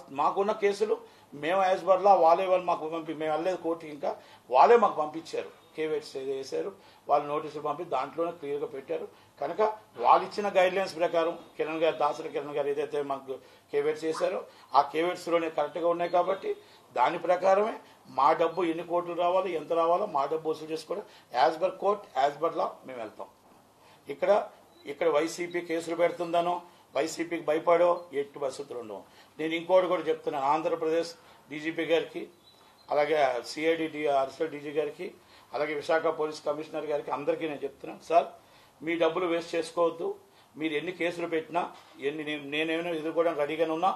మాకున్న కేసులు మేము యాజ్ బర్లా వాళ్ళే వాళ్ళు మాకు పంపి మేము వెళ్ళలేదు కోర్టుకి ఇంకా వాళ్ళే మాకు పంపించారు కేవేట్స్ వేశారు వాళ్ళు నోటీసులు పంపి దాంట్లోనే క్లియర్గా పెట్టారు కనుక వాళ్ళు ఇచ్చిన గైడ్ లైన్స్ ప్రకారం కిరణ్ గారు దాసరి కిరణ్ గారు ఏదైతే మాకు కేవేట్స్ చేశారో ఆ కేవేట్స్లోనే కరెక్ట్గా ఉన్నాయి కాబట్టి దాని ప్రకారమే మా డబ్బు ఎన్ని కోట్లు రావాలో ఎంత రావాలో మా డబ్బు వసూలు చేసుకోవడం యాజ్ బర్ కోర్ట్ యాజ్ బర్ లా మేము వెళ్తాం ఇక్కడ ఇక్కడ వైసీపీ కేసులు పెడుతుందనో వైసీపీకి భయపడో ఎట్టి పరిస్థితులు ఉండవు నేను ఇంకోటి కూడా చెప్తున్నాను ఆంధ్రప్రదేశ్ డీజీపీ గారికి అలాగే సిఐడి డి అర్సల్ డీజీ గారికి అలాగే విశాఖ పోలీస్ కమిషనర్ గారికి అందరికీ నేను చెప్తున్నాను సార్ మీ డబ్బులు వేస్ట్ చేసుకోవద్దు మీరు ఎన్ని కేసులు పెట్టినా ఎన్ని నేను- నేనేమైనా ఎదుర్కోవడానికి రెడీగానే ఉన్నా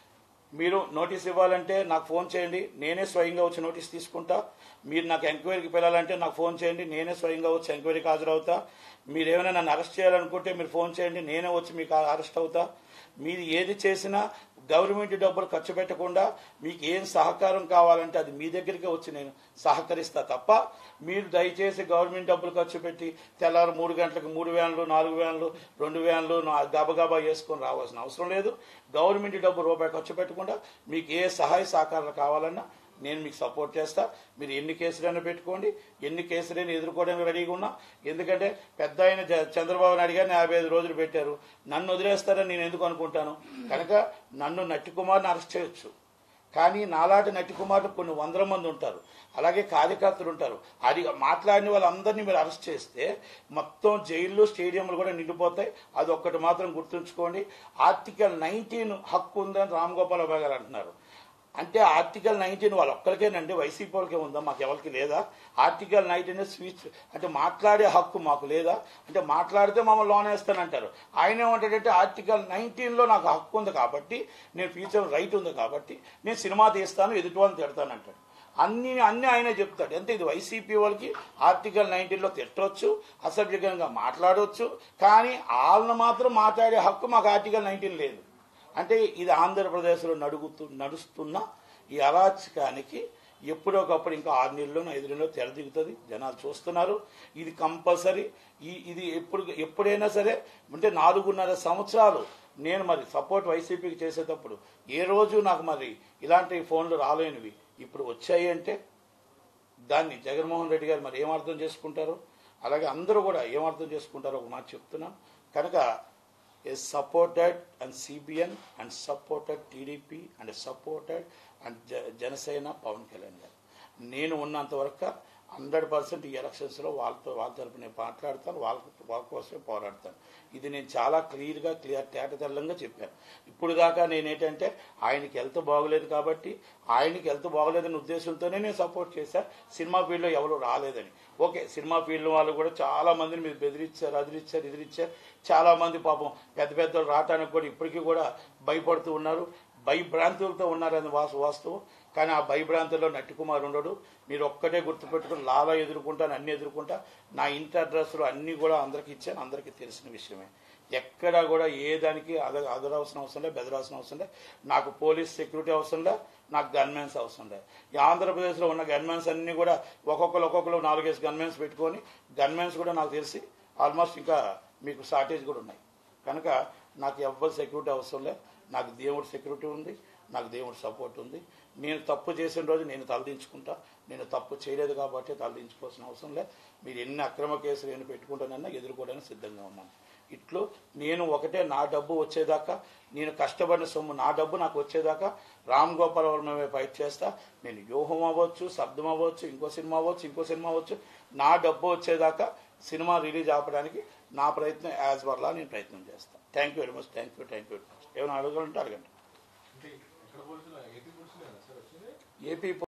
మీరు నోటీస్ ఇవ్వాలంటే నాకు ఫోన్ చేయండి నేనే స్వయంగా వచ్చి నోటీస్ తీసుకుంటా మీరు నాకు ఎంక్వైరీకి పిలాలంటే నాకు ఫోన్ చేయండి నేనే స్వయంగా వచ్చి ఎంక్వైరీకి హాజరవుతా మీరు ఏమైనా నన్ను అరెస్ట్ చేయాలనుకుంటే మీరు ఫోన్ చేయండి నేనే వచ్చి మీకు అరెస్ట్ అవుతా మీరు ఏది చేసినా గవర్నమెంట్ డబ్బులు ఖర్చు పెట్టకుండా మీకు ఏం సహకారం కావాలంటే అది మీ దగ్గరికి వచ్చి నేను సహకరిస్తా తప్ప మీరు దయచేసి గవర్నమెంట్ డబ్బులు ఖర్చు పెట్టి తెల్లారు మూడు గంటలకు మూడు వ్యాన్లు నాలుగు వ్యాన్లు రెండు వ్యాన్లు నా- గబగబా వేసుకొని రావాల్సిన అవసరం లేదు గవర్నమెంట్ డబ్బు రూపాయి ఖర్చు పెట్టకుండా మీకు ఏ సహాయ సహకారాలు కావాలన్నా నేను మీకు సపోర్ట్ చేస్తా మీరు ఎన్ని కేసులైనా పెట్టుకోండి ఎన్ని కేసులైనా ఎదుర్కోవడానికి రెడీగా ఉన్నా ఎందుకంటే పెద్ద ఆయన జ- చంద్రబాబు నాయుడు గారిని యాభై ఐదు రోజులు పెట్టారు నన్ను వదిలేస్తారని నేను ఎందుకు అనుకుంటాను కనుక నన్ను నట్టి కుమార్ని అరెస్ట్ చేయొచ్చు కానీ నాలాంటి నటి కుమారులు కొన్ని వందల మంది ఉంటారు అలాగే కార్యకర్తలు ఉంటారు అది మాట్లాడిన వాళ్ళందరినీ మీరు అరెస్ట్ చేస్తే మొత్తం జైళ్ళు స్టేడియంలు కూడా నిండిపోతాయి అది ఒక్కటి మాత్రం గుర్తుంచుకోండి ఆర్టికల్ నైన్టీన్ హక్కు ఉందని రామ్ గోపాల్ అబ్బాయి గారు అంటున్నారు అంటే ఆర్టికల్ నైన్టీన్ వాళ్ళ ఒక్కరికేనండి వైసీపీ వాళ్ళకే ఉందా మాకు ఎవరికి లేదా ఆర్టికల్ నైన్టీన్ స్పీచ్ అంటే మాట్లాడే హక్కు మాకు లేదా అంటే మాట్లాడితే మమ్మల్ని లోన్ వేస్తానంటారు ఆయన ఏమంటాడంటే ఆర్టికల్ నైన్టీన్లో నాకు హక్కు ఉంది కాబట్టి నేను ఫ్యూచర్ రైట్ ఉంది కాబట్టి నేను సినిమా తీస్తాను ఎదుటి వాళ్ళని తిడతానంటాడు అన్ని అన్ని ఆయనే చెప్తాడు అంటే ఇది వైసీపీ వాళ్ళకి ఆర్టికల్ నైన్టీన్లో తిట్టవచ్చు అసభ్యకంగా మాట్లాడవచ్చు కానీ వాళ్ళని మాత్రం మాట్లాడే హక్కు మాకు ఆర్టికల్ నైన్టీన్ లేదు అంటే ఇది ఆంధ్రప్రదేశ్లో నడుగుతూ నడుస్తున్న ఈ అరాచకానికి ఎప్పుడోకప్పుడు ఇంకా ఆరు నెలల్లోనో ఐదు నెలలో తెరదిగుతుంది జనాలు చూస్తున్నారు ఇది కంపల్సరీ ఈ ఇది ఎప్పుడు ఎప్పుడైనా సరే అంటే నాలుగున్నర సంవత్సరాలు నేను మరి సపోర్ట్ వైసీపీకి చేసేటప్పుడు ఏ రోజు నాకు మరి ఇలాంటి ఫోన్లు రాలేనివి ఇప్పుడు వచ్చాయి అంటే దాన్ని జగన్మోహన్ రెడ్డి గారు మరి ఏం అర్థం చేసుకుంటారు అలాగే అందరూ కూడా ఏం అర్థం చేసుకుంటారో ఒక మాట చెప్తున్నాం కనుక is supported and CBN and supported TDP and supported and జ- జనసేన పవన్ కళ్యాణ్ గారు నేను ఉన్నంత వరకు హండ్రెడ్ పర్సెంట్ ఈ ఎలక్షన్స్లో వాళ్ళతో వాళ్ళ తరపు నేను మాట్లాడతాను వాళ్ళ వాళ్ళ కోసమే పోరాడతాను ఇది నేను చాలా క్లియర్గా క్లియర్ తేటతెల్లంగా చెప్పాను ఇప్పుడు దాకా నేనేంటంటే ఆయనకి హెల్త్ బాగోలేదు కాబట్టి ఆయనకి హెల్త్ బాగోలేదనే ఉద్దేశంతోనే నేను సపోర్ట్ చేశాను సినిమా ఫీల్డ్లో ఎవరు రాలేదని ఓకే సినిమా ఫీల్డ్ వాళ్ళు కూడా చాలా మందిని మీరు బెదిరించారు అదిరిచ్చారు ఎదిరిచ్చారు చాలా మంది పాపం పెద్ద పెద్ద వాళ్ళు రావటానికి కూడా ఇప్పటికీ కూడా భయపడుతూ ఉన్నారు భయభ్రాంతులతో ఉన్నారని వాసు వాస్తవం కానీ ఆ భయభ్రాంతుల్లో నట్టి కుమార్ ఉండడు మీరు ఒక్కటే గుర్తుపెట్టుకుని లాలా ఎదుర్కొంటాను అన్ని ఎదుర్కొంటా నా ఇంటి అడ్రస్లు అన్నీ కూడా అందరికీ ఇచ్చాను అందరికీ తెలిసిన విషయమే ఎక్కడా కూడా ఏ దానికి అద అదరాల్సిన అవసరం లేదు బెదరాల్సిన అవసరం లేదు నాకు పోలీస్ సెక్యూరిటీ అవసరం లేదు నాకు గన్మెన్స్ అవసరం లేదు ఈ ఆంధ్రప్రదేశ్లో ఉన్న గన్మెన్స్ అన్ని కూడా ఒక్కొక్కరు ఒక్కొక్కరు నాలుగేసి గన్మెన్స్ పెట్టుకొని గన్మెన్స్ కూడా నాకు తెలిసి ఆల్మోస్ట్ ఇంకా మీకు షార్టేజ్ కూడా ఉన్నాయి కనుక నాకు ఎవ్వరి సెక్యూరిటీ అవసరం లేదు నాకు దేవుడి సెక్యూరిటీ ఉంది నాకు దేవుడి సపోర్ట్ ఉంది నేను తప్పు చేసిన రోజు నేను తలదించుకుంటా నేను తప్పు చేయలేదు కాబట్టి తలదించుకోవాల్సిన అవసరం లేదు మీరు ఎన్ని అక్రమ కేసులు నేను పెట్టుకుంటానన్నా ఎదుర్కోవడానికి సిద్ధంగా ఉన్నాను ఇట్లు నేను ఒకటే నా డబ్బు వచ్చేదాకా నేను కష్టపడిన సొమ్ము నా డబ్బు నాకు వచ్చేదాకా రామ్ గోపాల్ వర్మ ఫైట్ చేస్తా నేను వ్యూహం అవ్వచ్చు శబ్దం అవ్వచ్చు ఇంకో సినిమా అవ్వచ్చు ఇంకో సినిమా అవ్వచ్చు నా డబ్బు వచ్చేదాకా సినిమా రిలీజ్ ఆపడానికి నా ప్రయత్నం యాజ్ వర్లా నేను ప్రయత్నం చేస్తాను thank you very much thank you thank you ఏమైనా అడగాలంటే అడగండి అంటే ఎక్కడ పోలీసులు ఏపీ పోలీసులు సార్ వచ్చింది ఏపీ